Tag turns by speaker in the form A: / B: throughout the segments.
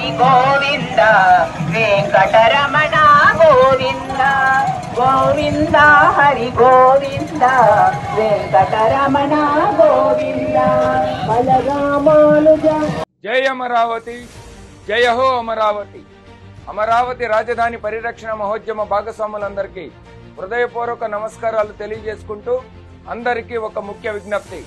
A: హరి గోవింద వెంకటరమణ గోవింద గోవింద హరి గోవింద వెంకటరమణ గోవింద బలరామానుజ
B: జై అమరావతి జయ హో అమరావతి అమరావతి రాజధాని పరిరక్షణ మహోద్యమ భాగస్వాములందరికీ హృదయపూర్వక నమస్కారాలు తెలియజేసుకుంటూ అందరికీ ఒక ముఖ్య విజ్ఞప్తి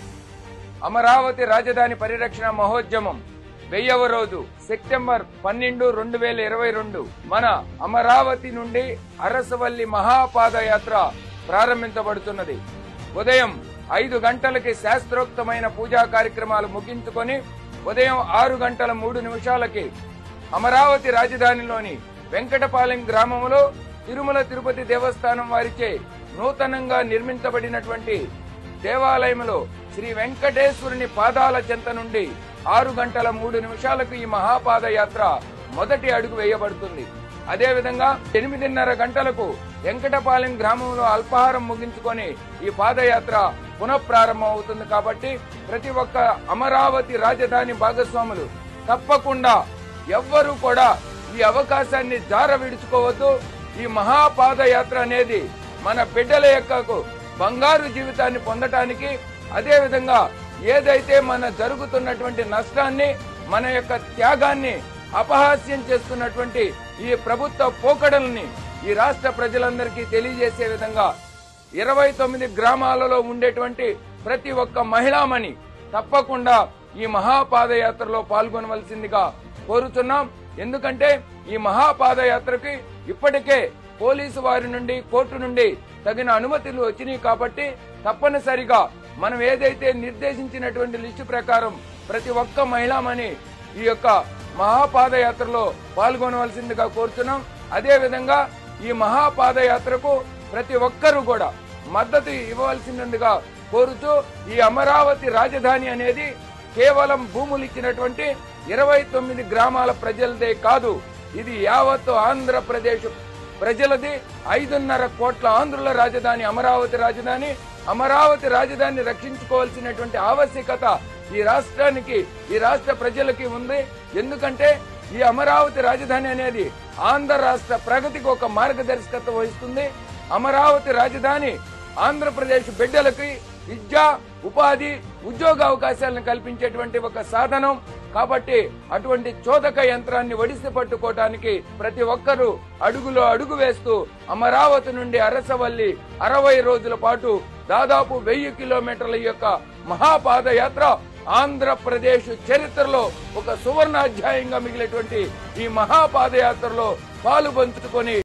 B: అమరావతి రాజధాని పరిరక్షణ మహోద్యమం వెయ్యవ రోజు సెప్టెంబర్ పన్నెండు రెండు వేల ఇరవై రెండు మన అమరావతి నుండి అరసవల్లి మహాపాదయాత్ర ప్రారంభించబడుతున్నది ఉదయం ఐదు గంటలకి శాస్త్రోక్తమైన పూజా కార్యక్రమాలు ముగించుకొని ఉదయం ఆరు గంటల మూడు నిమిషాలకి అమరావతి రాజధానిలోని వెంకటపాలెం గ్రామంలో తిరుమల తిరుపతి దేవస్థానం వారిచే నూతనంగా నిర్మించబడినటువంటి దేవాలయంలో శ్రీ వెంకటేశ్వరుని పాదాల చెంత నుండి ఆరు గంటల మూడు నిమిషాలకు ఈ మహాపాదయాత్ర మొదటి అడుగు వేయబడుతుంది అదేవిధంగా ఎనిమిదిన్నర గంటలకు వెంకటపాలెం గ్రామంలో అల్పాహారం ముగించుకొని ఈ పాదయాత్ర పునఃప్రారంభం అవుతుంది కాబట్టి ప్రతి ఒక్క అమరావతి రాజధాని భాగస్వాములు తప్పకుండా ఎవ్వరూ కూడా ఈ అవకాశాన్ని జార విడుచుకోవద్దు ఈ మహాపాదయాత్ర అనేది మన బిడ్డల యొక్క బంగారు జీవితాన్ని పొందటానికి అదే విధంగా ఏదైతే మన జరుగుతున్నటువంటి నష్టాన్ని మన యొక్క త్యాగాన్ని అపహాస్యం చేస్తున్నటువంటి ఈ ప్రభుత్వ పోకడల్ని ఈ రాష్ట్ర ప్రజలందరికీ తెలియజేసే విధంగా ఇరవై తొమ్మిది గ్రామాలలో ఉండేటువంటి ప్రతి ఒక్క మహిళామణి తప్పకుండా ఈ మహాపాదయాత్రలో పాల్గొనవలసిందిగా కోరుతున్నాం ఎందుకంటే ఈ మహాపాదయాత్రకి ఇప్పటికే పోలీసు వారి నుండి కోర్టు నుండి తగిన అనుమతులు వచ్చినాయి కాబట్టి తప్పనిసరిగా మనం ఏదైతే నిర్దేశించినటువంటి లిస్టు ప్రకారం ప్రతి ఒక్క మహిళామణి ఈ యొక్క మహాపాదయాత్రలో పాల్గొనవలసిందిగా కోరుతున్నాం అదే విధంగా ఈ మహాపాదయాత్రకు ప్రతి ఒక్కరూ కూడా మద్దతు ఇవ్వవలసిందిగా కోరుతూ ఈ అమరావతి రాజధాని అనేది కేవలం భూములు ఇచ్చినటువంటి ఇరవై తొమ్మిది గ్రామాల ప్రజలదే కాదు ఇది యావత్తు ఆంధ్రప్రదేశ్ ప్రజలది ఐదున్నర కోట్ల ఆంధ్రుల రాజధాని అమరావతి రాజధాని అమరావతి రాజధానిని రక్షించుకోవాల్సినటువంటి ఆవశ్యకత ఈ రాష్ట్రానికి ఈ రాష్ట్ర ప్రజలకి ఉంది ఎందుకంటే ఈ అమరావతి రాజధాని అనేది ఆంధ్ర రాష్ట్ర ప్రగతికి ఒక మార్గదర్శకత్వం వహిస్తుంది అమరావతి రాజధాని ఆంధ్రప్రదేశ్ బిడ్డలకి విద్య ఉపాధి ఉద్యోగ అవకాశాలను కల్పించేటువంటి ఒక సాధనం కాబట్టి అటువంటి చోదక యంత్రాన్ని ఒడిసి పట్టుకోవటానికి ప్రతి ఒక్కరూ అడుగులో అడుగు వేస్తూ అమరావతి నుండి అరసవల్లి అరవై రోజుల పాటు దాదాపు వెయ్యి కిలోమీటర్ల యొక్క మహాపాదయాత్ర ఆంధ్రప్రదేశ్ చరిత్రలో ఒక సువర్ణాధ్యాయంగా మిగిలేటువంటి ఈ మహాపాదయాత్రలో పాలు పంచుకొని